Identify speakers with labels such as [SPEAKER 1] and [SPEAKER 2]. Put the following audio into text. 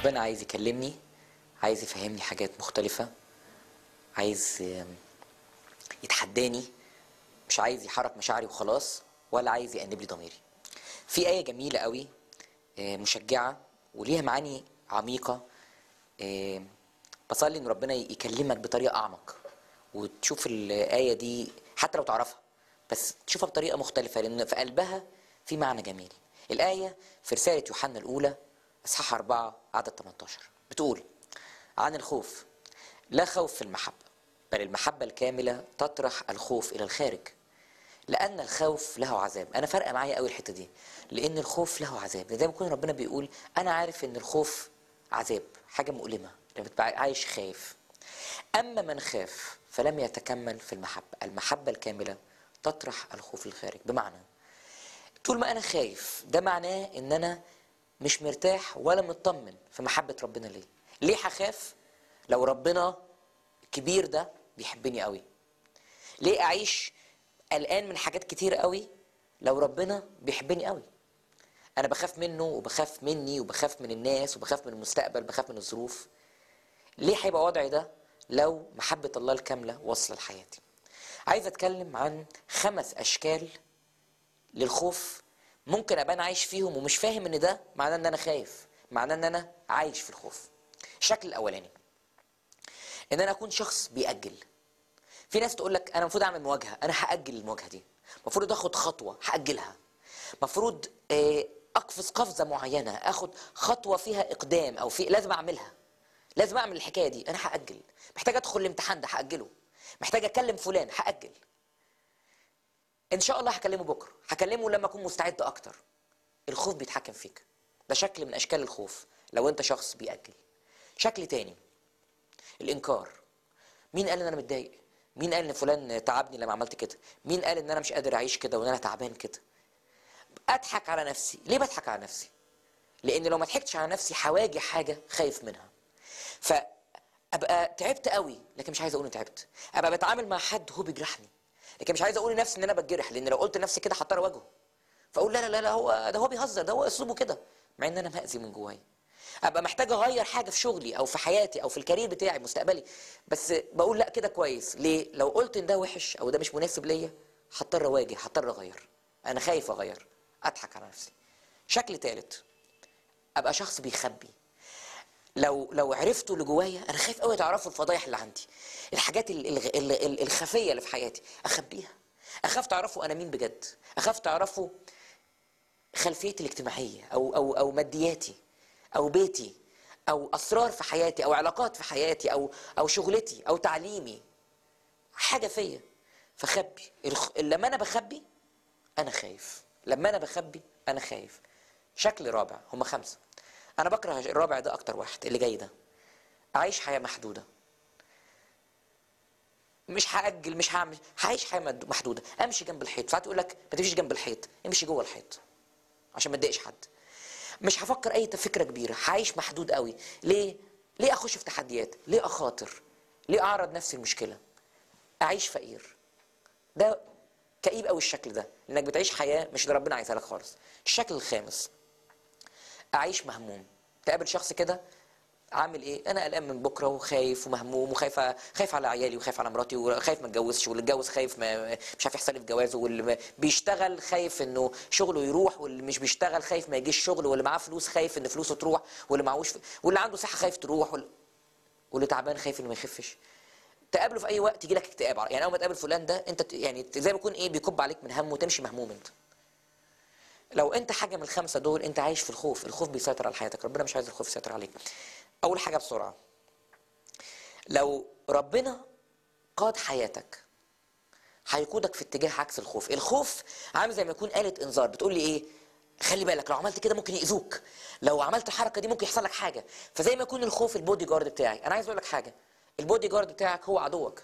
[SPEAKER 1] ربنا عايز يكلمني عايز يفهمني حاجات مختلفة عايز آم، يتحداني مش عايز يحرك مشاعري وخلاص ولا عايز يأنب لي ضميري في آية جميلة قوي آه، مشجعة وليها معاني عميقة آه، بصلي ان ربنا يكلمك بطريقة أعمق وتشوف الآية دي حتى لو تعرفها بس تشوفها بطريقة مختلفة لأن في قلبها في معنى جميل الآية في رسالة يوحنا الأولى إصحاح 4 عدد 18 بتقول عن الخوف لا خوف في المحبة بل المحبة الكاملة تطرح الخوف إلى الخارج لأن الخوف له عذاب أنا فارقة معايا قوي الحتة دي لأن الخوف له عذاب زي ما يكون ربنا بيقول أنا عارف إن الخوف عذاب حاجة مؤلمة لما تبقى عايش خايف أما من خاف فلم يتكمل في المحبة المحبة الكاملة تطرح الخوف الخارج بمعنى طول ما أنا خايف ده معناه إن أنا مش مرتاح ولا مطمن في محبة ربنا ليه ليه هخاف لو ربنا الكبير ده بيحبني قوي ليه أعيش قلقان من حاجات كتير قوي لو ربنا بيحبني قوي انا بخاف منه وبخاف مني وبخاف من الناس وبخاف من المستقبل بخاف من الظروف ليه هيبقى وضعي ده لو محبة الله الكاملة واصلة لحياتي عايز اتكلم عن خمس اشكال للخوف ممكن ابقى انا عايش فيهم ومش فاهم ان ده معناه ان انا خايف معناه ان انا عايش في الخوف الشكل الاولاني ان انا اكون شخص بيأجل في ناس تقول لك انا المفروض اعمل مواجهه انا هاجل المواجهه دي المفروض اخد خطوه هاجلها المفروض آه، اقفز قفزه معينه اخد خطوه فيها اقدام او في لازم اعملها لازم اعمل الحكايه دي انا هاجل محتاج ادخل الامتحان ده هاجله محتاج اكلم فلان هاجل ان شاء الله هكلمه بكره هكلمه لما اكون مستعد اكتر الخوف بيتحكم فيك ده شكل من اشكال الخوف لو انت شخص بيأجل شكل تاني الانكار مين قال ان انا متضايق مين قال ان فلان تعبني لما عملت كده مين قال ان انا مش قادر اعيش كده وان انا تعبان كده اضحك على نفسي ليه بضحك على نفسي لان لو ما ضحكتش على نفسي هواجه حاجه خايف منها فابقى تعبت قوي لكن مش عايز اقول اني تعبت ابقى بتعامل مع حد هو بيجرحني لكن مش عايز اقول لنفسي ان انا بتجرح لان لو قلت لنفسي كده هضطر اواجهه فاقول لا لا لا لا هو ده هو بيهزر ده هو اسلوبه كده مع ان انا مأذي من جوايا ابقى محتاج اغير حاجه في شغلي او في حياتي او في الكارير بتاعي مستقبلي بس بقول لا كده كويس ليه لو قلت ان ده وحش او ده مش مناسب ليا هضطر اواجه هضطر اغير انا خايف اغير اضحك على نفسي شكل ثالث ابقى شخص بيخبي لو لو عرفتوا اللي جوايا انا خايف قوي تعرفوا الفضايح اللي عندي الحاجات ال- ال- ال- ال- الخفيه اللي في حياتي اخبيها اخاف تعرفوا انا مين بجد اخاف تعرفوا خلفيتي الاجتماعيه او او او مادياتي او بيتي او اسرار في حياتي او علاقات في حياتي او او شغلتي او تعليمي حاجه فيا فخبي الخ- لما انا بخبي انا خايف لما انا بخبي انا خايف شكل رابع هم خمسه انا بكره الرابع ده اكتر واحد اللي جاي ده اعيش حياه محدوده مش هاجل مش هعمل هعيش حياه مد- محدوده امشي جنب الحيط ساعات يقول لك ما تمشيش جنب الحيط امشي جوه الحيط عشان ما تضايقش حد مش هفكر اي فكره كبيره هعيش محدود قوي ليه ليه اخش في تحديات ليه اخاطر ليه اعرض نفسي المشكله اعيش فقير ده كئيب قوي الشكل ده لانك بتعيش حياه مش اللي ربنا عايزها لك خالص الشكل الخامس اعيش مهموم تقابل شخص كده عامل ايه انا قلقان من بكره وخايف ومهموم وخايف خايف على عيالي وخايف على مراتي وخايف ما اتجوزش واللي اتجوز خايف ما مش عارف يحصل إيه في جوازه واللي ما- بيشتغل خايف انه شغله يروح واللي مش بيشتغل خايف ما يجيش شغل واللي معاه فلوس خايف ان فلوسه تروح واللي معهوش ف... واللي عنده صحه خايف تروح وال... واللي تعبان خايف انه ما يخفش تقابله في اي وقت يجي لك اكتئاب يعني اول ما تقابل فلان ده انت ت- يعني زي ما يكون ايه بيكب عليك من هم وتمشي مهموم انت لو انت حاجه من الخمسه دول انت عايش في الخوف الخوف بيسيطر على حياتك ربنا مش عايز الخوف يسيطر عليك اول حاجه بسرعه لو ربنا قاد حياتك هيقودك في اتجاه عكس الخوف الخوف عامل زي ما يكون آلة انذار بتقول لي ايه خلي بالك لو عملت كده ممكن يأذوك لو عملت الحركه دي ممكن يحصل لك حاجه فزي ما يكون الخوف البودي جارد بتاعي انا عايز اقول لك حاجه البودي جارد بتاعك هو عدوك